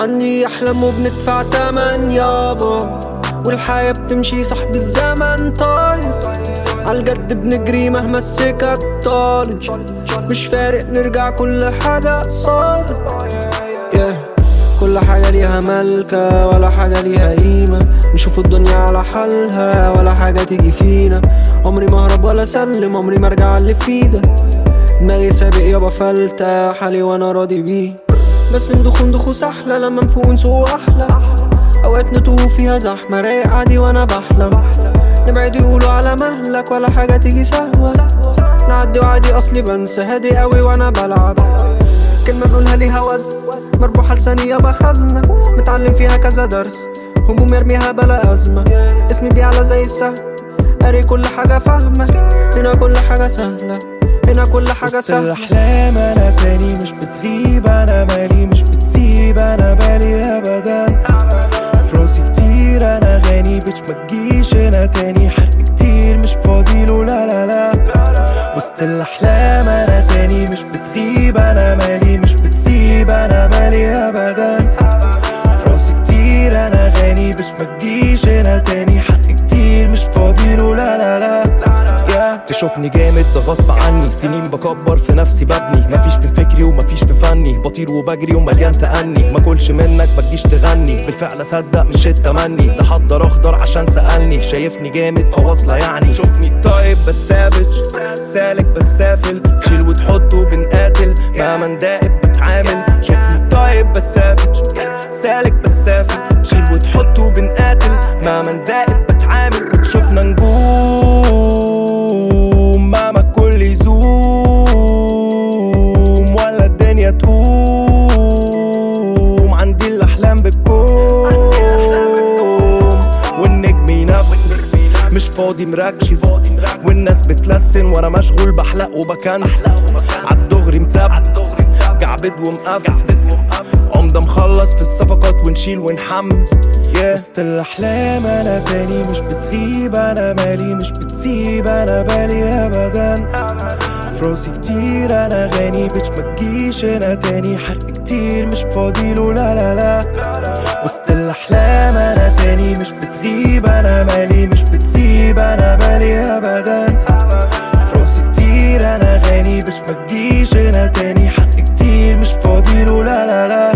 عندي أحلام وبندفع تمن يابا والحياة بتمشي صح بالزمن طاير عالجد بنجري مهما السكك طالت مش فارق نرجع كل حاجة صارت yeah. كل حاجة ليها ملكة ولا حاجة ليها قيمة نشوف الدنيا على حالها ولا حاجة تيجي فينا عمري ما اهرب ولا اسلم عمري ما ارجع اللي في ايدك دماغي سابق يابا فلتة حالي وانا راضي بيه بس ندخ ندخ سحلة لما نفوق نسوق احلى اوقات نتوه فيها زحمة رايق عادي وانا بحلم نبعد يقولوا على مهلك ولا حاجة تيجي سهوة نعدي وعادي اصلي بنسى هادي قوي وانا بلعب كلمة نقولها ليها وزن مربوحة لسانية بخزنة متعلم فيها كذا درس هموم يرميها بلا أزمة اسمي بيعلى زي السهم قاري كل حاجة فاهمة هنا كل حاجة سهلة هنا كل حاجة وسط سهلة الأحلام أنا تاني مش بتغيب أنا مالي مش بتسيب أنا بالي أبدا فلوسي كتير أنا غني بيتش ما تجيش هنا تاني حرق كتير مش فاضيله لا لا لا وسط الأحلام أنا تاني مش بتغيب أنا مالي مش بتسيب أنا بالي أبدا فلوسي كتير أنا غني بيتش ما تجيش هنا تاني حرق كتير مش فاضيله لا لا لا يا تشوفني جامد ده غصب عني سنين بكبر في نفسي ببني مفيش في فكري ومفيش في فني بطير وبجري ومليان تأني ما كلش منك ما تجيش تغني بالفعل اصدق مش التمني ده حضر اخضر عشان سألني شايفني جامد فواصلة يعني شوفني طيب بس سافج سالك بس سافل تشيل وتحطه بنقاتل مهما ندائب بتعامل شوفني طيب بس سافج سالك بس سافل تشيل وتحطه بنقاتل مهما ندائب بتعامل شوفنا نجوم مهما الكل يزوم ولا الدنيا تقوم عندي الأحلام بتقوم والنجم ينفذ مش فاضي مركز والناس بتلسن وانا مشغول بحلق وبكنس عالدغري متبت جعبد ومقفز عمدة مخلص في الصفقات ونشيل ونحمل yeah. وسط الأحلام أنا تاني مش بتغيب أنا مالي مش بتسيب أنا بالي أبدا فلوسي كتير أنا غني بيتش ما تجيش هنا تاني حرق كتير مش فاضيله لا لا لا وسط الأحلام أنا تاني مش بتغيب أنا مالي مش بتسيب أنا بالي أبدا فلوسي كتير أنا غني بيتش ما تجيش هنا تاني حرق كتير مش فاضيله لا لا لا